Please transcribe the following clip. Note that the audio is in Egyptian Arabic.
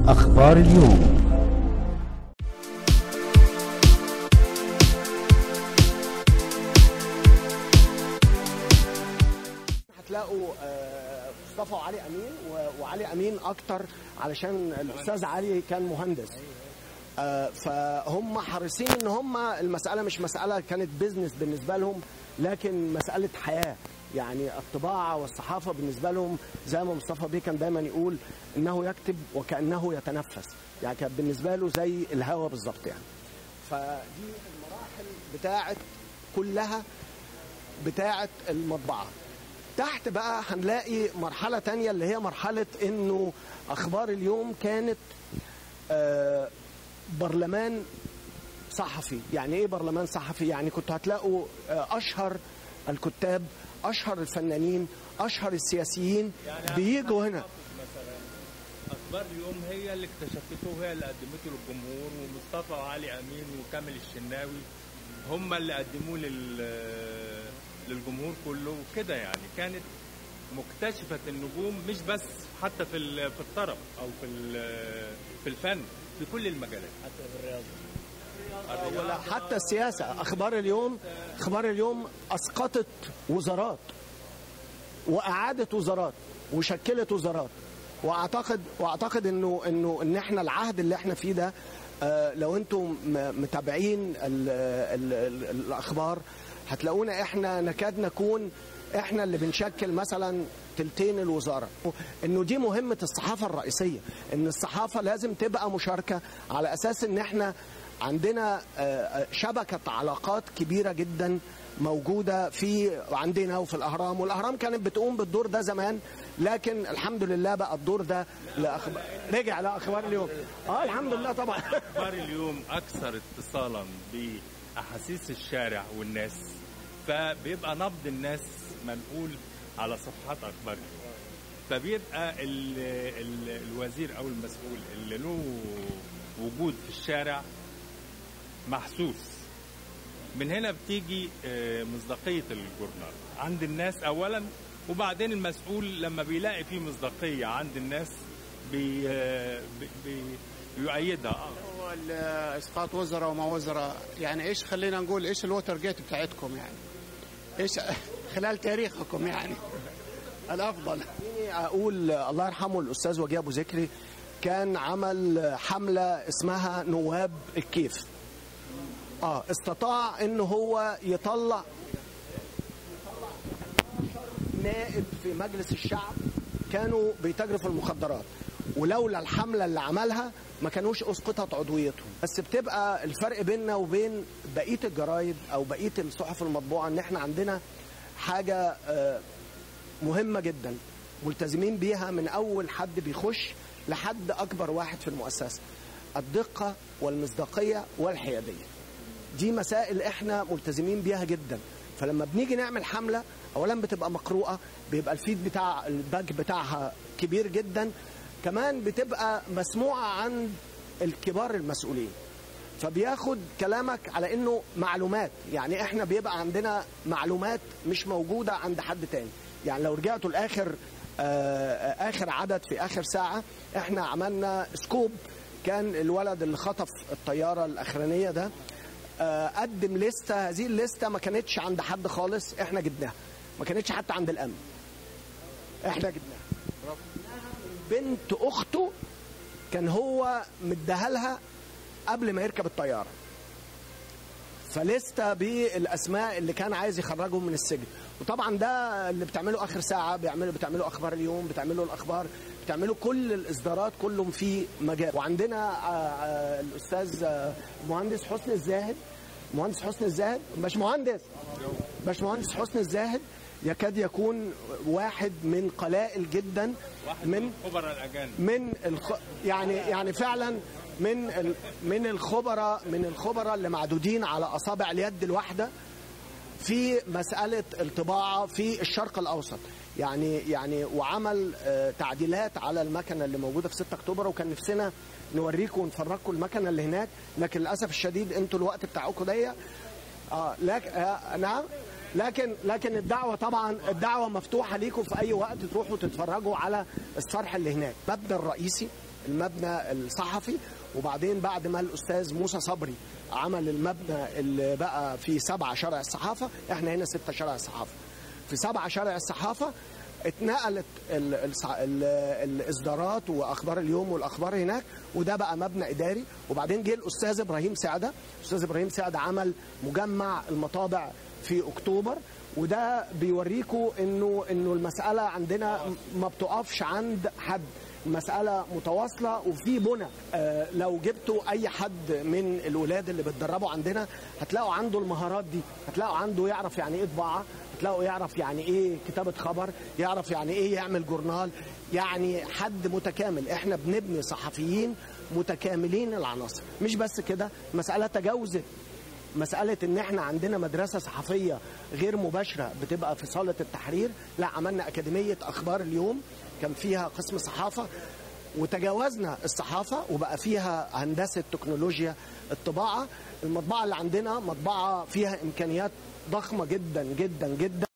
أخبار اليوم هتلاقوا آه، مصطفى وعلي امين و- وعلي امين اكتر علشان الاستاذ علي كان مهندس آه، فهم حريصين ان هم المساله مش مساله كانت بيزنس بالنسبه لهم لكن مساله حياه يعني الطباعه والصحافه بالنسبه لهم زي ما مصطفى بيه كان دايما يقول انه يكتب وكانه يتنفس يعني كانت بالنسبه له زي الهواء بالظبط يعني فدي المراحل بتاعت كلها بتاعت المطبعه تحت بقى هنلاقي مرحلة تانية اللي هي مرحلة انه اخبار اليوم كانت آه، برلمان صحفي يعني ايه برلمان صحفي يعني كنتوا هتلاقوا آه، اشهر الكتاب اشهر الفنانين اشهر السياسيين بيجوا هنا مثلا اخبار اليوم هي اللي اكتشفته وهي اللي قدمته للجمهور ومصطفى وعلي امين وكامل الشناوي هم اللي قدموه لل للجمهور كله وكده يعني كانت مكتشفة النجوم مش بس حتى في ال- في الطرب او في ال- في الفن في كل المجالات حتى في الرياضة ولا حتى السياسة أخبار اليوم أخبار اليوم أسقطت وزارات وأعادت وزارات وشكلت وزارات وأعتقد وأعتقد إنه إنه إن إحنا العهد اللي إحنا فيه ده آه، لو أنتم م- متابعين ال ال ال الأخبار هتلاقونا إحنا نكاد نكون إحنا اللي بنشكل مثلا تلتين الوزارة إنه دي مهمة الصحافة الرئيسية إن الصحافة لازم تبقى مشاركة على أساس إن إحنا عندنا آه، شبكة علاقات كبيرة جدا موجودة في عندنا وفي الأهرام والأهرام كانت بتقوم بالدور ده زمان لكن الحمد لله بقى الدور ده لأخبار رجع لأخبار اليوم اه الحمد لله طبعا اخبار اليوم اكثر اتصالا باحاسيس الشارع والناس فبيبقى نبض الناس منقول على صفحات اخبار اليوم فبيبقى ال ال الوزير او المسؤول اللي له وجود في الشارع محسوس من هنا بتيجي آه، مصداقية الجورنال عند الناس أولا وبعدين المسؤول لما بيلاقي فيه مصداقية عند الناس بي آه، بي بي- بيؤيدها آه. هو ال- اسقاط وزراء وما وزراء يعني ايش خلينا نقول ايش الووتر جيت بتاعتكم يعني ايش خلال تاريخكم يعني الافضل خليني اقول الله يرحمه الاستاذ وجيه ابو ذكري كان عمل حمله اسمها نواب الكيف اه استطاع ان هو يطلع نائب في مجلس الشعب كانوا بيتاجروا في المخدرات ولولا الحمله اللي عملها ما كانوش اسقطت عضويتهم بس بتبقى الفرق بيننا وبين بقيه الجرايد او بقيه الصحف المطبوعه ان احنا عندنا حاجه آه، مهمه جدا ملتزمين بيها من اول حد بيخش لحد اكبر واحد في المؤسسه الدقه والمصداقيه والحياديه دي مسائل احنا ملتزمين بيها جدا فلما بنيجي نعمل حمله اولا بتبقى مقروءه بيبقى الفيد بتاع الباك بتاعها كبير جدا كمان بتبقى مسموعه عند الكبار المسؤولين فبياخد كلامك على انه معلومات يعني احنا بيبقى عندنا معلومات مش موجوده عند حد تاني يعني لو رجعتوا لاخر آه، اخر عدد في اخر ساعه احنا عملنا سكوب كان الولد اللي خطف الطياره الاخرانيه ده آه، قدم لستة هذه الليستة ما كانتش عند حد خالص احنا جبناها ما كانتش حتى عند الامن احنا جبناها بنت اخته كان هو مديها لها قبل ما يركب الطياره فلسته بالاسماء اللي كان عايز يخرجهم من السجن وطبعا ده اللي بتعمله اخر ساعه بيعملوا بتعملوا اخبار اليوم بتعملوا الاخبار بتعملوا كل الاصدارات كلهم في مجال وعندنا آه، آه، الاستاذ آه، مهندس حسني الزاهد مهندس حسني الزاهد باش مهندس باش مهندس حسني الزاهد يكاد يكون واحد من قلائل جدا واحد من خبراء الاجانب من الخ... يعني يعني فعلا من ال... من الخبراء من الخبراء اللي معدودين على اصابع اليد الواحده في مساله الطباعه في الشرق الاوسط يعني يعني وعمل آه، تعديلات على المكنه اللي موجوده في 6 اكتوبر وكان نفسنا نوريكم ونفرجكم المكنه اللي هناك لكن للاسف الشديد انتوا الوقت بتاعكم ضيق اه لكن آه نعم لكن لكن الدعوه طبعا الدعوه مفتوحه ليكم في اي وقت تروحوا تتفرجوا على الصرح اللي هناك المبنى الرئيسي المبنى الصحفي وبعدين بعد ما الاستاذ موسى صبري عمل المبنى اللي بقى في سبعة شارع الصحافه احنا هنا ستة شارع الصحافه في سبعة شارع الصحافه اتنقلت ال ال ال الاصدارات واخبار اليوم والاخبار هناك وده بقى مبنى اداري وبعدين جه الاستاذ ابراهيم سعده الاستاذ ابراهيم سعده عمل مجمع المطابع في اكتوبر وده بيوريكوا انه انه المساله عندنا ما بتقفش عند حد المسألة متواصلة وفي بنى آه لو جبتوا أي حد من الولاد اللي بتدربوا عندنا هتلاقوا عنده المهارات دي هتلاقوا عنده يعرف يعني إيه طباعة هتلاقوا يعرف يعني إيه كتابة خبر يعرف يعني إيه يعمل جورنال يعني حد متكامل إحنا بنبني صحفيين متكاملين العناصر مش بس كده مسألة تجاوزت مسألة إن إحنا عندنا مدرسة صحفية غير مباشرة بتبقى في صالة التحرير، لا عملنا أكاديمية أخبار اليوم كان فيها قسم صحافة وتجاوزنا الصحافة وبقى فيها هندسة تكنولوجيا الطباعة، المطبعة اللي عندنا مطبعة فيها إمكانيات ضخمة جدا جدا جدا